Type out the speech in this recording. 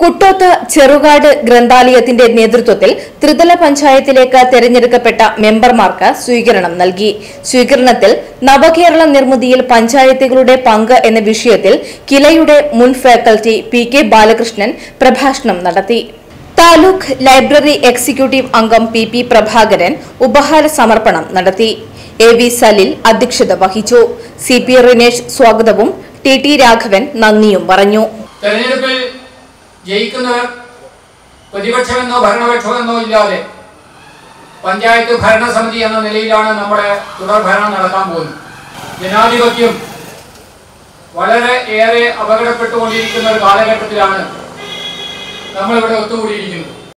കുട്ടോത്ത് ചെറുകാട് ഗ്രന്ഥാലയത്തിന്റെ നേതൃത്വത്തിൽ ത്രിതല പഞ്ചായത്തിലേക്ക് തെരഞ്ഞെടുക്കപ്പെട്ട മെമ്പർമാർക്ക് സ്വീകരണം നൽകി സ്വീകരണത്തിൽ നവകേരള നിർമ്മിതിയിൽ പഞ്ചായത്തുകളുടെ പങ്ക് എന്ന വിഷയത്തിൽ കിലയുടെ മുൻ ഫാക്കൽറ്റി പി കെ ബാലകൃഷ്ണൻ പ്രഭാഷണം നടത്തി താലൂക്ക് ലൈബ്രറി എക്സിക്യൂട്ടീവ് അംഗം പി പി പ്രഭാകരൻ ഉപഹാര സമർപ്പണം നടത്തി എ വി സലിൽ അധ്യക്ഷത വഹിച്ചു സി പി റിനേഷ് സ്വാഗതവും ടി ടി രാഘവൻ നന്ദിയും പറഞ്ഞു തെരഞ്ഞെടുപ്പിൽ ജയിക്കുന്നവർ പ്രതിപക്ഷമെന്നോ ഭരണപക്ഷമെന്നോ ഇല്ലാതെ പഞ്ചായത്ത് ഭരണസമിതി എന്ന നിലയിലാണ് നമ്മുടെ തുടർ ഭരണം നടക്കാൻ പോകുന്നത് ജനാധിപത്യം വളരെ ഏറെ അപകടപ്പെട്ടുകൊണ്ടിരിക്കുന്ന ഒരു കാലഘട്ടത്തിലാണ് നമ്മളിവിടെ ഒത്തുകൂടിയിരിക്കുന്നത്